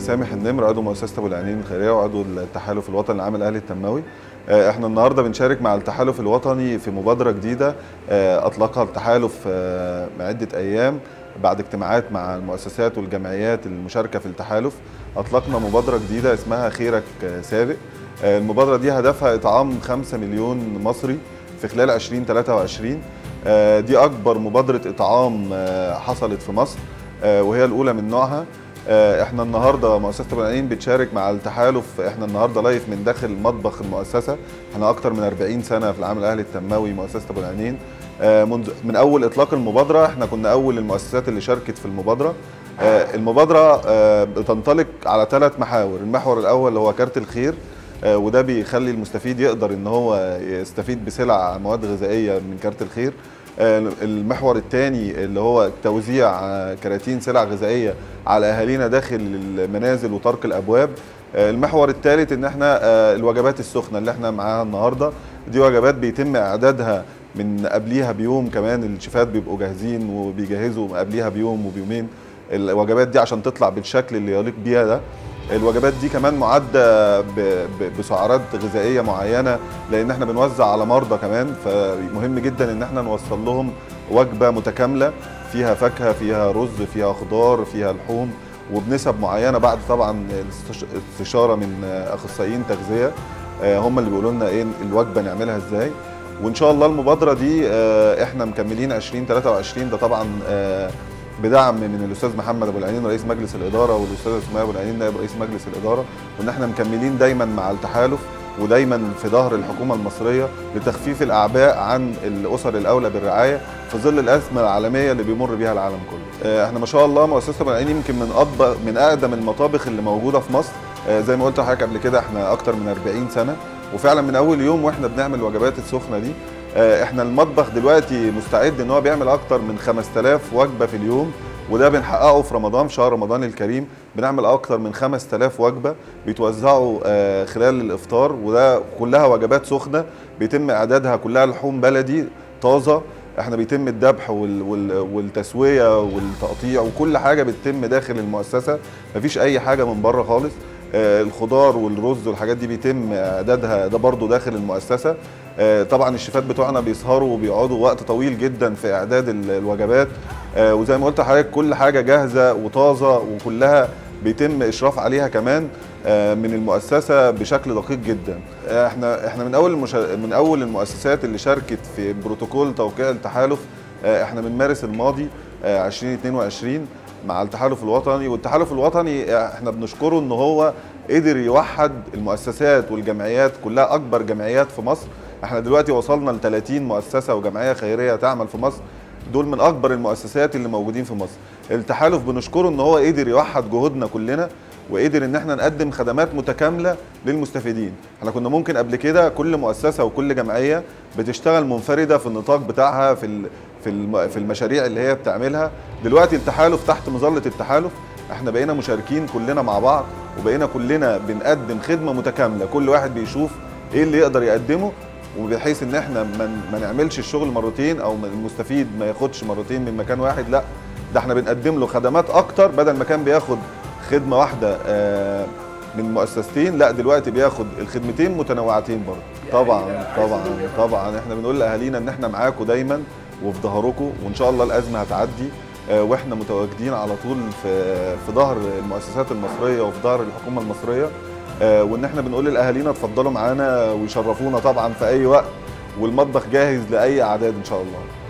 سامح النمر عضو مؤسسه ابو العينين الخيريه وعضو التحالف الوطني العام الاهلي التنموي آه، احنا النهارده بنشارك مع التحالف الوطني في مبادره جديده آه، اطلقها التحالف آه، عده ايام بعد اجتماعات مع المؤسسات والجمعيات المشاركه في التحالف اطلقنا مبادره جديده اسمها خيرك آه، سابق آه، المبادره دي هدفها اطعام 5 مليون مصري في خلال 2023 آه، دي اكبر مبادره اطعام آه، حصلت في مصر آه، وهي الاولى من نوعها آه، احنا النهارده مؤسسه ابو العينين بتشارك مع التحالف احنا النهارده لايف من داخل مطبخ المؤسسه احنا اكتر من 40 سنه في العام الاهلي التنموي مؤسسه ابو العينين آه، منذ من اول اطلاق المبادره احنا كنا اول المؤسسات اللي شاركت في المبادره آه، المبادره آه، بتنطلق على ثلاث محاور المحور الاول هو كارت الخير آه، وده بيخلي المستفيد يقدر ان هو يستفيد بسلع مواد غذائيه من كارت الخير آه، المحور الثاني اللي هو توزيع آه، كراتين سلع غذائيه على اهالينا داخل المنازل وطرق الابواب آه، المحور الثالث ان احنا آه، الوجبات السخنه اللي احنا معاها النهارده دي وجبات بيتم اعدادها من قبليها بيوم كمان الشيفات بيبقوا جاهزين وبيجهزوا قبليها بيوم وبيومين الوجبات دي عشان تطلع بالشكل اللي يليق بيها ده الوجبات دي كمان معدة ب- ب- بسعرات غذائية معينة لأن احنا بنوزع على مرضى كمان فمهم جدا إن احنا نوصل لهم وجبة متكاملة فيها فاكهة فيها رز فيها خضار فيها لحوم وبنسب معينة بعد طبعا الاستش- استشارة من أخصائيين تغذية آه، هم اللي بيقولوا لنا ايه الوجبة نعملها ازاي وان شاء الله المبادرة دي آه، احنا مكملين 2023 ده طبعا آه، بدعم من الاستاذ محمد ابو العينين رئيس مجلس الاداره والاستاذ اسماعيل ابو العينين نائب رئيس مجلس الاداره وان احنا مكملين دايما مع التحالف ودايما في ظهر الحكومه المصريه لتخفيف الاعباء عن الاسر الاولى بالرعايه في ظل الازمه العالميه اللي بيمر بيها العالم كله. آه، احنا ما شاء الله مؤسسه ابو العينين يمكن من اكبر من اقدم المطابخ اللي موجوده في مصر آه، زي ما قلت لحضرتك قبل كده احنا اكتر من 40 سنه وفعلا من اول يوم واحنا بنعمل الوجبات السخنه دي آه، احنا المطبخ دلوقتي مستعد ان هو بيعمل اكتر من 5000 وجبه في اليوم وده بنحققه في رمضان في شهر رمضان الكريم بنعمل اكتر من 5000 وجبه بيتوزعوا آه، خلال الافطار وده كلها وجبات سخنه بيتم اعدادها كلها لحوم بلدي طازه احنا بيتم الذبح وال وال والتسويه والتقطيع وكل حاجه بتتم داخل المؤسسه مفيش اي حاجه من بره خالص آه، الخضار والرز والحاجات دي بيتم اعدادها ده برضو داخل المؤسسه آه، طبعا الشيفات بتوعنا بيسهروا وبيقعدوا وقت طويل جدا في اعداد ال- الوجبات آه، وزي ما قلت لحضرتك كل حاجه جاهزه وطازه وكلها بيتم اشراف عليها كمان آه، من المؤسسه بشكل دقيق جدا آه، احنا احنا من اول المشا... من اول المؤسسات اللي شاركت في بروتوكول توقيع التحالف آه، احنا من مارس الماضي آه، 2022 مع التحالف الوطني والتحالف الوطني آه، احنا بنشكره ان هو قدر يوحد المؤسسات والجمعيات كلها اكبر جمعيات في مصر احنا دلوقتي وصلنا ل 30 مؤسسه وجمعيه خيريه تعمل في مصر دول من اكبر المؤسسات اللي موجودين في مصر التحالف بنشكره ان هو قدر يوحد جهودنا كلنا وقدر ان احنا نقدم خدمات متكامله للمستفيدين احنا كنا ممكن قبل كده كل مؤسسه وكل جمعيه بتشتغل منفرده في النطاق بتاعها في ال- في الم- في المشاريع اللي هي بتعملها دلوقتي التحالف تحت مظله التحالف احنا بقينا مشاركين كلنا مع بعض وبقينا كلنا بنقدم خدمه متكامله كل واحد بيشوف ايه اللي يقدر يقدمه وبحيث ان احنا ما ما نعملش الشغل مرتين او ما- المستفيد ما ياخدش مرتين من مكان واحد لا ده احنا بنقدم له خدمات اكتر بدل ما كان بياخد خدمه واحده آه، من مؤسستين لا دلوقتي بياخد الخدمتين متنوعتين برضه طبعا طبعا طبعا احنا بنقول لاهالينا ان احنا معاكم دايما وفي ظهركم وان شاء الله الازمه هتعدي آه، واحنا متواجدين على طول في في ظهر المؤسسات المصريه وفي ظهر الحكومه المصريه آه، وان احنا بنقول لاهالينا اتفضلوا معانا ويشرفونا طبعا في اي وقت والمطبخ جاهز لاي اعداد ان شاء الله